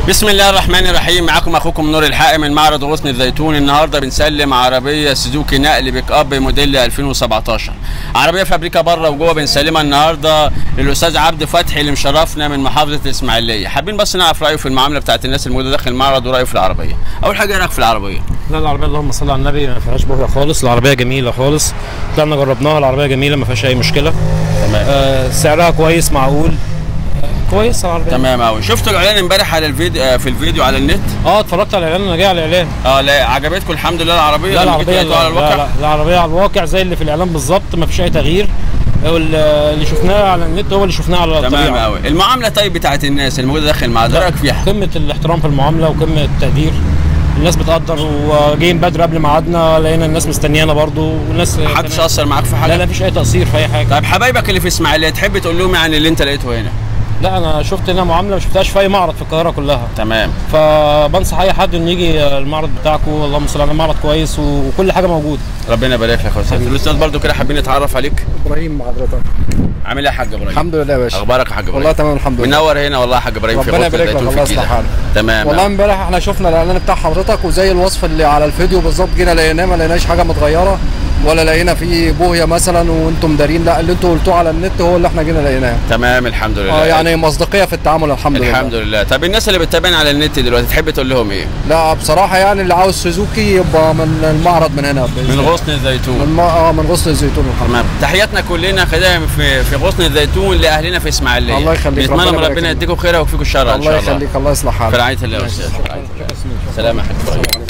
بسم الله الرحمن الرحيم معاكم اخوكم نور الحق من معرض غصن الزيتون النهارده بنسلم عربيه سوزوكي نقل بيك اب موديل 2017 عربيه فابريكا بره وجوه بنسلمها النهارده للاستاذ عبد فتحي اللي مشرفنا من محافظه الاسماعيليه حابين بس نعرف رايه في المعامله بتاعت الناس الموجوده داخل المعرض ورايه في العربيه اول حاجه ايه رايك في العربيه لا العربيه اللهم صل على النبي ما فيهاش بهره خالص العربيه جميله خالص طلعنا جربناها العربيه جميله ما فيهاش اي مشكله تمام آه سعرها كويس معقول آه كويس العربيه تمام قوي شفتوا الاعلان امبارح على الفيديو آه، في الفيديو على النت اه اتفرجت على الاعلان انا جاي على الاعلان اه لا عجبتكم الحمد لله العربيه لا لما جيتوا العربيه لقيتوها على لا, الواقع لا, لا العربيه على الواقع زي اللي في الاعلان بالظبط ما فيش اي تغيير وال- اللي شفناه على النت هو اللي شفناه على تمام الطبيعه قوي المعامله طيب بتاعت الناس الموجوده داخل المعرض إيه رايك فيها قمه الاحترام في المعامله وقمه التقدير الناس بتقدر وجايين بدري قبل ميعادنا لقينا الناس مستنيانا برضو والناس محدش تمام. اثر معاك في حاجه لا لا مفيش اي تقصير في اي حاجه طيب حبايبك اللي في اسماعيليه تحب تقول لهم يعني اللي انت لقيته هنا لا انا شفت هنا معامله ما شفتهاش في اي معرض في القاهره كلها تمام فبنصح اي حد انه يجي المعرض بتاعكم اللهم صل على المعرض كويس وكل حاجه موجوده ربنا يبارك لك يا استاذ الاستاذ برضو كده حابين نتعرف عليك ابراهيم مع حضرتك عامل ايه يا حاج ابراهيم الحمد لله يا باشا اخبارك يا حاج ابراهيم والله تمام الحمد لله منور هنا والله يا حاج ابراهيم في ربنا غرفه يبارك لك الزيتون في الله يصلح الجيزه حالك تمام والله امبارح احنا شفنا الاعلان بتاع حضرتك وزي الوصف اللي على الفيديو بالظبط جينا لقيناه ما لقيناش حاجه متغيره ولا لقينا فيه بوهيه مثلا وانتم دارين لا اللي انتوا قلتوه على النت هو اللي احنا جينا لقيناه تمام الحمد لله اه يعني مصداقيه في التعامل الحمد لله الحمد لله طب الناس اللي بتتابعنا على النت دلوقتي تحب تقول لهم ايه لا بصراحه يعني اللي عاوز سوزوكي يبقى من المعرض من هنا بإذن من الله. غصن الزيتون من ما- اه من غصن الزيتون الحمد تمام تحياتنا كلنا خدام في في غصن الزيتون لاهلنا في اسماعيليه الله يخليك، نتمنى ربنا من يبارك ربنا فيك. يديكم خير ويكفيكم الشر ان الله شاء الله يخليك الله يصلح في حالك رعايه الله يا استاذ في رعاية الله. سلام يا حاج ابراهيم